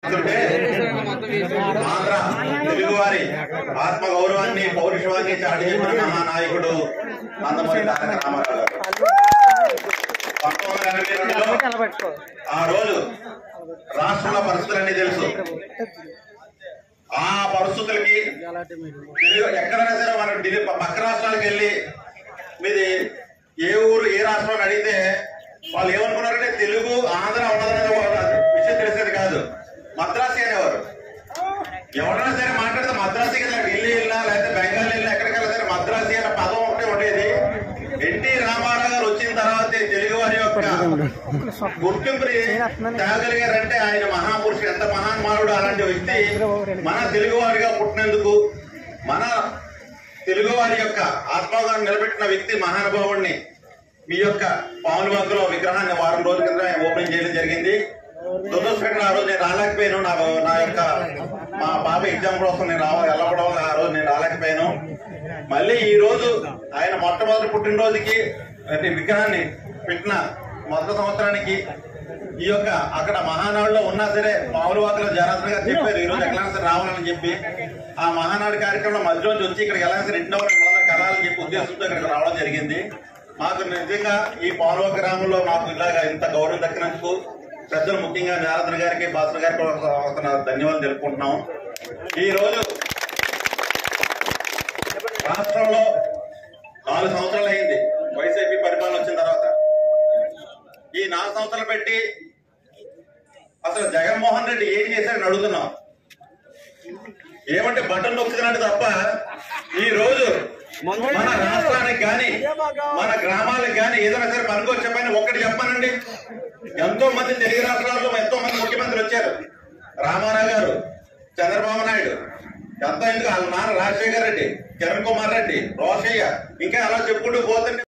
అంటే ఆంధ్ర తెలుగువారి ఆత్మ గౌరవాన్ని పౌరుషవాన్ని చాటి చెప్పిన మహానాయకుడు నందమూరి తారక రామారావు గారు పంతొమ్మిది వందల ఎనభై రెండులో ఆ రోజు రాష్ట్రంలో పరిస్థితులన్నీ తెలుసు ఆ పరిస్థితులకి తెలుగు ఎక్కడైనా సరే మనం ఢిల్లీ పక్క రాష్ట్రాలకు వెళ్ళి మీది ఏ ఊరు ఏ రాష్ట్రం అని అడిగితే వాళ్ళు ఏమనుకున్నారంటే తెలుగు ఆంధ్ర ఉన్నదనేది వాళ్ళ విషయం తెలిసేది కాదు మద్రాసి అనేవారు ఎవరైనా సరే మాట్లాడితే మద్రాసి కదా ఢిల్లీ వెళ్ళినా లేకపోతే బెంగాల్ వెళ్ళినా ఎక్కడికైనా సరే మద్రాసి అనే పదం ఒకటే ఉండేది ఎన్టీ రామారావు గారు వచ్చిన తర్వాత తెలుగు వారి యొక్క గుర్తింపుని తేగలిగారంటే ఆయన మహాపురుషుడు ఎంత మహాన్మానుడు అలాంటి వ్యక్తి మన తెలుగు వారిగా పుట్టినందుకు మన తెలుగు వారి యొక్క ఆత్మగాన్ని నిలబెట్టిన వ్యక్తి మహానుభావుడిని మీ యొక్క పావులవాకలో విగ్రహాన్ని వారం రోజుల కింద ఓపెన్ చేయడం జరిగింది దురదృష్టకరంగా ఆ రోజు నేను రాలేకపోయాను నా నా యొక్క మా పాప ఎగ్జామ్ కోసం నేను రావ వెళ్ళకపోవడం వల్ల ఆ రోజు నేను రాలేకపోయాను మళ్ళీ ఈ రోజు ఆయన మొట్టమొదటి పుట్టినరోజుకి అంటే విగ్రహాన్ని పెట్టిన మొదటి సంవత్సరానికి ఈ యొక్క అక్కడ మహానాడులో ఉన్నా సరే మామూలు వాకులో జనార్దన్ గారు చెప్పారు ఈ రోజు ఎక్కడైనా సరే రావాలని చెప్పి ఆ మహానాడు కార్యక్రమం మధ్యలోంచి వచ్చి ఇక్కడికి ఎలా సరే ఇంట్లో కలాలని చెప్పి ఉద్దేశంతో ఇక్కడికి రావడం జరిగింది మాకు నిజంగా ఈ పాల్వ గ్రామంలో మాకు ఇలాగా ఇంత గౌరవం దక్కినందుకు పెద్దలు ముఖ్యంగా జనార్దన్ గారికి భాస్కర్ గారికి కూడా ఒక- ఒక నా ధన్యవాదాలు తెలుపుకుంటున్నాం ఈ రోజు రాష్ట్రంలో నాలుగు సంవత్సరాలు అయింది వైసీపీ పరిపాలన వచ్చిన తర్వాత ఈ నాలుగు సంవత్సరాలు పెట్టి అసలు జగన్మోహన్ రెడ్డి ఏం చేశాడని అడుగుతున్నాం ఏమంటే బటన్ నొక్కుతున్నాడు తప్ప ఈ రోజు మన రాష్ట్రానికి కానీ మన గ్రామాలకు కానీ ఏదైనా సరే పనికొచ్చే పని ఒక్కటి చెప్పానండి ఎంతో మంది తెలుగు రాష్ట్రాల్లో ఎంతో మంది ముఖ్యమంత్రులు వచ్చారు రామారావు గారు చంద్రబాబు నాయుడు ఎంతో ఎందుకు వాళ్ళ నాన్న రాజశేఖర్ రెడ్డి కిరణ్ కుమార్ రెడ్డి రోషయ్య ఇంకా అలా చెప్పుకుంటూ పోతుంటే